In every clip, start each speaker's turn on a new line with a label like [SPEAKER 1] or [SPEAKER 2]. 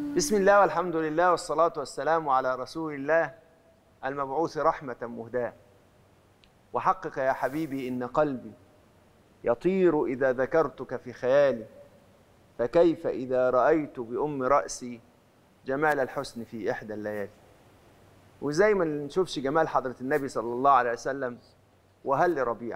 [SPEAKER 1] بسم الله والحمد لله والصلاة والسلام على رسول الله المبعوث رحمة مهداة وحقق يا حبيبي إن قلبي يطير إذا ذكرتك في خيالي فكيف إذا رأيت بأم رأسي جمال الحسن في إحدى الليالي وزي ما نشوفش جمال حضرة النبي صلى الله عليه وسلم وهل ربيع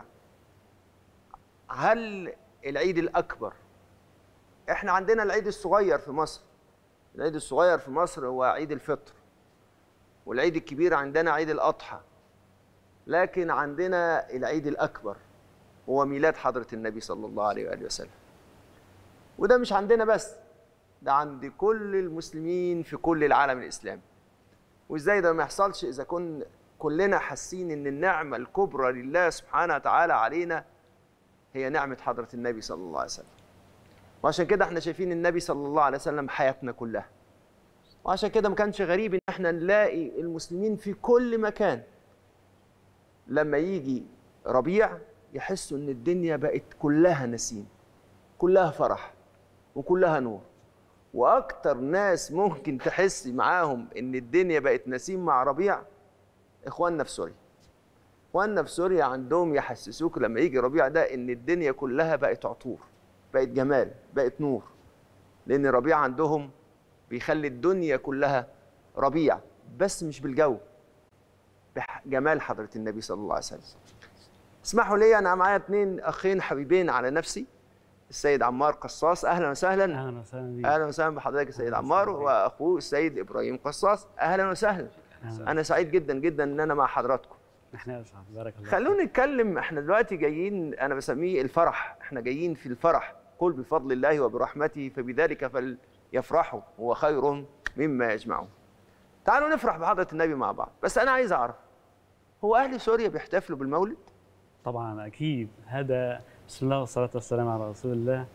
[SPEAKER 1] هل العيد الأكبر احنا عندنا العيد الصغير في مصر العيد الصغير في مصر هو عيد الفطر والعيد الكبير عندنا عيد الأضحى لكن عندنا العيد الأكبر هو ميلاد حضرة النبي صلى الله عليه وآله وسلم وده مش عندنا بس ده عند كل المسلمين في كل العالم الإسلامي وإزاي ده ما يحصلش إذا كن كلنا حاسين إن النعمة الكبرى لله سبحانه وتعالى علينا هي نعمة حضرة النبي صلى الله عليه وسلم وعشان كده احنا شايفين النبي صلى الله عليه وسلم حياتنا كلها وعشان كده ما كانش غريب ان احنا نلاقي المسلمين في كل مكان لما يجي ربيع يحسوا ان الدنيا بقت كلها نسيم كلها فرح وكلها نور واكتر ناس ممكن تحس معاهم ان الدنيا بقت نسيم مع ربيع اخواننا في سوريا اخواننا في سوريا عندهم يحسسوك لما يجي ربيع ده ان الدنيا كلها بقت عطور بقت جمال بقت نور لان ربيع عندهم بيخلي الدنيا كلها ربيع بس مش بالجو بجمال حضرة النبي صلى الله عليه وسلم اسمحوا لي انا معايا اتنين اخين حبيبين على نفسي السيد عمار قصاص اهلا وسهلا
[SPEAKER 2] اهلا وسهلا بيك
[SPEAKER 1] اهلا وسهلا بحضرتك السيد عمار واخوه السيد ابراهيم قصاص اهلا وسهلا
[SPEAKER 2] أهلاً.
[SPEAKER 1] انا سعيد جدا جدا ان انا مع حضراتكم
[SPEAKER 2] نحن اسعد بارك الله
[SPEAKER 1] خلونا نتكلم احنا دلوقتي جايين انا بسميه الفرح احنا جايين في الفرح قل بفضل الله وبرحمته فبذلك فليفرحوا هو خير مما يجمعون تعالوا نفرح بحضرة النبي مع بعض بس انا عايز اعرف هو اهل سوريا بيحتفلوا بالمولد
[SPEAKER 2] طبعا اكيد هذا بسم الله والصلاه والسلام على رسول الله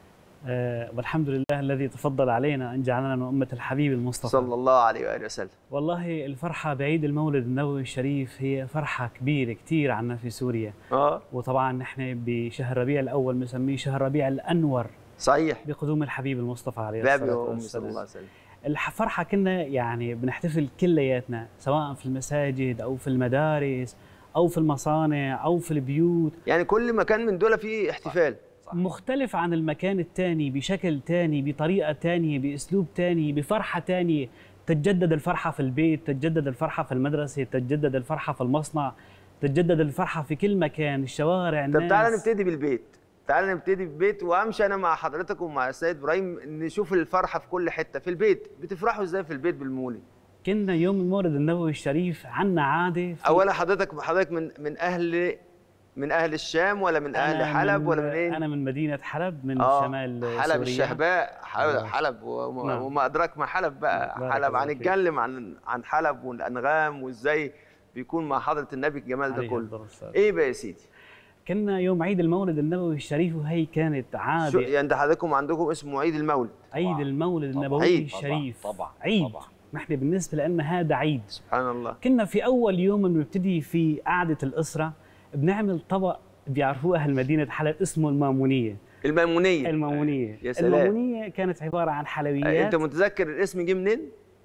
[SPEAKER 2] آه والحمد لله الذي تفضل علينا ان جعلنا من امه الحبيب المصطفى
[SPEAKER 1] صلى الله عليه واله وسلم
[SPEAKER 2] والله الفرحه بعيد المولد النبوي الشريف هي فرحه كبيره كثير عنا في سوريا
[SPEAKER 1] اه
[SPEAKER 2] وطبعا نحن بشهر ربيع الاول بنسميه شهر ربيع الانور
[SPEAKER 1] صحيح
[SPEAKER 2] بقدوم الحبيب المصطفى عليه
[SPEAKER 1] بابي
[SPEAKER 2] الصلاه
[SPEAKER 1] وامي صلى الله
[SPEAKER 2] والسلام
[SPEAKER 1] عليه وسلم
[SPEAKER 2] الفرحة كنا يعني بنحتفل كلياتنا سواء في المساجد أو في المدارس أو في المصانع أو في البيوت
[SPEAKER 1] يعني كل مكان من دول فيه احتفال
[SPEAKER 2] مختلف عن المكان التاني بشكل تاني بطريقة تانية بأسلوب تاني بفرحة تانية تتجدد الفرحة في البيت تتجدد الفرحة في المدرسة تتجدد الفرحة في المصنع تتجدد الفرحة في كل مكان الشوارع
[SPEAKER 1] طب
[SPEAKER 2] الناس
[SPEAKER 1] تعالى نبتدي بالبيت تعالى نبتدي بالبيت وامشي انا مع حضرتك ومع السيد ابراهيم نشوف الفرحه في كل حته في البيت بتفرحوا ازاي في البيت بالمولد
[SPEAKER 2] كنا يوم المولد النبوي الشريف عنا عادة في
[SPEAKER 1] اولا حضرتك حضرتك من من اهل من اهل الشام ولا من اهل
[SPEAKER 2] أنا
[SPEAKER 1] حلب
[SPEAKER 2] من-
[SPEAKER 1] ولا من ايه
[SPEAKER 2] أنا من مدينة حلب من
[SPEAKER 1] آه،
[SPEAKER 2] شمال
[SPEAKER 1] حلب
[SPEAKER 2] سوريا.
[SPEAKER 1] الشهباء حلب,
[SPEAKER 2] آه.
[SPEAKER 1] حلب وما,
[SPEAKER 2] نعم.
[SPEAKER 1] وما ادراك ما حلب بقى
[SPEAKER 2] بارك
[SPEAKER 1] حلب
[SPEAKER 2] الله فيك.
[SPEAKER 1] هنتكلم عن عن حلب والانغام وازاي بيكون مع حضره النبي الجمال ده
[SPEAKER 2] عليه
[SPEAKER 1] كله
[SPEAKER 2] الصلاة والسلام.
[SPEAKER 1] ايه بقى يا سيدي
[SPEAKER 2] كنا يوم عيد المولد النبوي الشريف وهي كانت
[SPEAKER 1] شو
[SPEAKER 2] عادة
[SPEAKER 1] يعني ده حضرتكم عندكم اسمه عيد المولد
[SPEAKER 2] عيد المولد النبوي
[SPEAKER 1] عيد.
[SPEAKER 2] الشريف
[SPEAKER 3] طبعاً،
[SPEAKER 2] عيد
[SPEAKER 3] طبعاً.
[SPEAKER 2] نحن بالنسبة لنا هذا عيد
[SPEAKER 1] سبحان الله
[SPEAKER 2] كنا في أول يوم بنبتدي في قعدة الأسرة بنعمل طبق بيعرفوه أهل مدينة حلب اسمه المامونية
[SPEAKER 1] الميمونيه
[SPEAKER 2] المامونية
[SPEAKER 1] يا سلام.
[SPEAKER 2] المامونية كانت عبارة عن
[SPEAKER 1] انت
[SPEAKER 2] حلويات
[SPEAKER 1] متذكر الاسم جه منين؟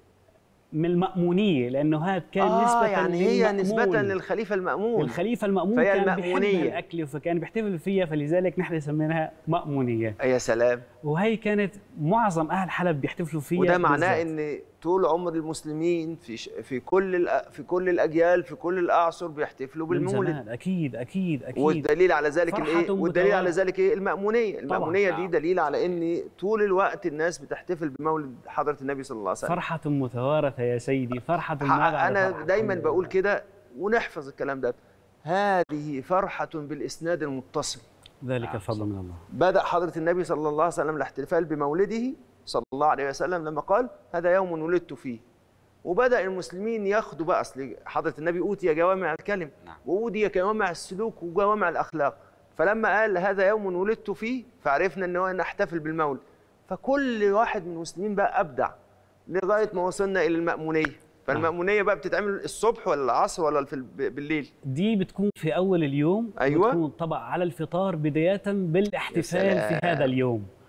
[SPEAKER 2] من المأمونية لأنه هذا كان
[SPEAKER 1] آه
[SPEAKER 2] نسبة
[SPEAKER 1] يعني هي
[SPEAKER 2] للمأمون.
[SPEAKER 1] نسبة للخليفة المأمون
[SPEAKER 2] الخليفة المأمون
[SPEAKER 1] فهي
[SPEAKER 2] كان
[SPEAKER 1] المأمونية.
[SPEAKER 2] بيحب الأكل فكان بيحتفل فيها فلذلك نحن سميناها مأمونية
[SPEAKER 1] يا سلام
[SPEAKER 2] وهي كانت معظم أهل حلب بيحتفلوا فيها
[SPEAKER 1] وده معناه
[SPEAKER 2] بالذات.
[SPEAKER 1] ان طول عمر المسلمين في ش... في كل الأ... في كل الاجيال في كل الاعصر بيحتفلوا
[SPEAKER 2] من
[SPEAKER 1] بالمولد
[SPEAKER 2] زمان أكيد أكيد أكيد
[SPEAKER 1] والدليل على ذلك
[SPEAKER 2] فرحة
[SPEAKER 1] الايه والدليل على
[SPEAKER 2] متوالية.
[SPEAKER 1] ذلك ايه المأمونية المأمونية دي
[SPEAKER 3] نعم.
[SPEAKER 1] دليل على ان طول الوقت الناس بتحتفل بمولد حضرة النبي صلى الله عليه وسلم
[SPEAKER 2] فرحة متوارثة يا سيدي فرحة ما بعد
[SPEAKER 1] انا
[SPEAKER 2] فرحة.
[SPEAKER 1] دايما بقول كده ونحفظ الكلام ده هذه فرحة بالاسناد المتصل
[SPEAKER 2] ذلك الفضل من الله
[SPEAKER 1] بدأ حضرة النبي صلى الله عليه وسلم الاحتفال بمولده صلى الله عليه وسلم لما قال هذا يوم ولدت فيه وبدأ المسلمين ياخدوا بقى أصل حضرة النبي أوتي جوامع الكلم
[SPEAKER 3] نعم.
[SPEAKER 1] وأوتي جوامع السلوك وجوامع الأخلاق فلما قال هذا يوم ولدت فيه فعرفنا أن هو نحتفل بالمولد فكل واحد من المسلمين بقى أبدع لغاية ما وصلنا إلى المأمونية فالمأمونية بقى بتتعمل الصبح ولا العصر ولا في الب- بالليل
[SPEAKER 2] دي بتكون في أول اليوم
[SPEAKER 1] أيوة.
[SPEAKER 2] بتكون طبق على الفطار بداية بالاحتفال
[SPEAKER 1] سلام.
[SPEAKER 2] في هذا اليوم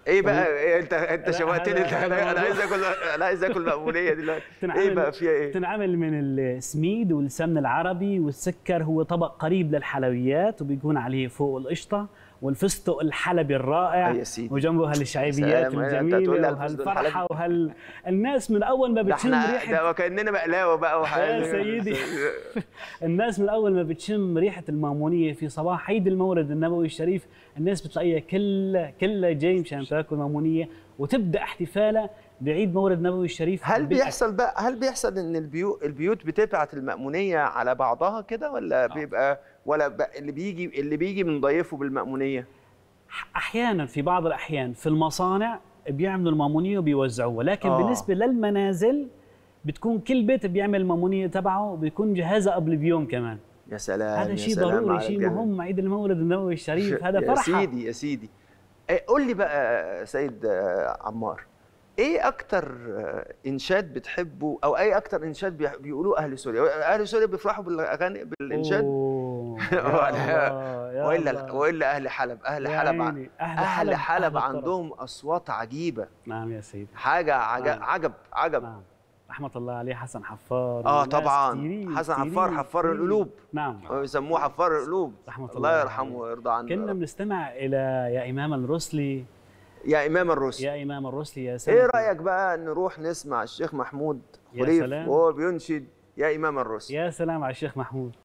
[SPEAKER 1] ايه بقى إيه انت انت
[SPEAKER 2] لا،
[SPEAKER 1] شوقتني
[SPEAKER 2] هذا-
[SPEAKER 1] انت
[SPEAKER 2] هذا
[SPEAKER 1] انا أنا عايز
[SPEAKER 2] موضوع.
[SPEAKER 1] اكل انا عايز اكل مأمونية دلوقتي ايه
[SPEAKER 2] تنعمل-
[SPEAKER 1] بقى فيها ايه
[SPEAKER 2] تنعمل من السميد والسمن العربي والسكر هو طبق قريب للحلويات وبيكون عليه فوق القشطه والفستق الحلبي الرائع
[SPEAKER 1] يا سيدي.
[SPEAKER 2] وجنبه هالشعيبيات
[SPEAKER 1] سلام، أنت هتقول
[SPEAKER 2] الجميله
[SPEAKER 1] لي الفستق
[SPEAKER 2] وهالفرحه وهال الناس من اول ما
[SPEAKER 1] ده
[SPEAKER 2] بتشم
[SPEAKER 1] احنا
[SPEAKER 2] ريحه
[SPEAKER 1] ده وكاننا بقلاوه بقى وحاجات
[SPEAKER 2] يا سيدي. الناس من اول ما بتشم ريحه المامونيه في صباح عيد المولد النبوي الشريف الناس بتلاقيها كلها كلها جاي مشان تاكل مامونيه وتبدا احتفالها بعيد مولد النبوي الشريف
[SPEAKER 1] هل
[SPEAKER 2] بالأكل.
[SPEAKER 1] بيحصل بقى هل بيحصل ان البيوت البيوت بتبعت المأمونية على بعضها كده ولا بيبقى ولا بقى اللي بيجي اللي بيجي من ضيفه بالمأمونية
[SPEAKER 2] احيانا في بعض الاحيان في المصانع بيعملوا المامونيه وبيوزعوها لكن
[SPEAKER 1] آه.
[SPEAKER 2] آه. بالنسبه للمنازل بتكون كل بيت بيعمل المامونيه تبعه وبيكون جهازها قبل بيوم كمان
[SPEAKER 1] يا سلام
[SPEAKER 2] هذا
[SPEAKER 1] يا
[SPEAKER 2] شيء
[SPEAKER 1] سلام
[SPEAKER 2] ضروري
[SPEAKER 1] على
[SPEAKER 2] شيء
[SPEAKER 1] الجمال.
[SPEAKER 2] مهم عيد المولد النبوي الشريف هذا
[SPEAKER 1] يا
[SPEAKER 2] فرحه
[SPEAKER 1] سيدي يا سيدي إيه، قول لي بقى سيد آه، عمار ايه اكتر آه، انشاد بتحبه او اي اكتر انشاد بيح- بيقولوه اهل سوريا اهل سوريا بيفرحوا بالاغاني بالانشاد
[SPEAKER 2] أوه، يا
[SPEAKER 1] ولا-
[SPEAKER 2] الله، يا
[SPEAKER 1] والا
[SPEAKER 2] الله.
[SPEAKER 1] والا اهل حلب اهل
[SPEAKER 2] يا
[SPEAKER 1] حلب ع-
[SPEAKER 2] عيني، أهل
[SPEAKER 1] اهل
[SPEAKER 2] حلب،
[SPEAKER 1] حلب
[SPEAKER 2] أهل الطرب.
[SPEAKER 1] عندهم اصوات عجيبه
[SPEAKER 2] نعم يا سيدي
[SPEAKER 1] حاجه عجب
[SPEAKER 2] نعم.
[SPEAKER 1] عجب عجب
[SPEAKER 2] نعم رحمة الله عليه حسن حفار
[SPEAKER 1] اه
[SPEAKER 2] وناس
[SPEAKER 1] طبعا
[SPEAKER 2] كتيرين-
[SPEAKER 1] حسن
[SPEAKER 2] كتيرين-
[SPEAKER 1] حفار حفار
[SPEAKER 2] كتيرين.
[SPEAKER 1] القلوب
[SPEAKER 2] نعم
[SPEAKER 1] يسموه حفار القلوب
[SPEAKER 2] رحمة
[SPEAKER 1] الله
[SPEAKER 2] الله
[SPEAKER 1] يرحمه
[SPEAKER 2] عليه.
[SPEAKER 1] ويرضى عنه يا
[SPEAKER 2] كنا
[SPEAKER 1] رب.
[SPEAKER 2] بنستمع إلى يا إمام الرسلي
[SPEAKER 1] يا امام الرسل
[SPEAKER 2] يا إمام الرسلي يا سيدي
[SPEAKER 1] ايه رايك بقى نروح نسمع الشيخ محمود
[SPEAKER 2] يا
[SPEAKER 1] خليف
[SPEAKER 2] سلام.
[SPEAKER 1] وهو بينشد يا امام الرسل
[SPEAKER 2] يا سلام على الشيخ محمود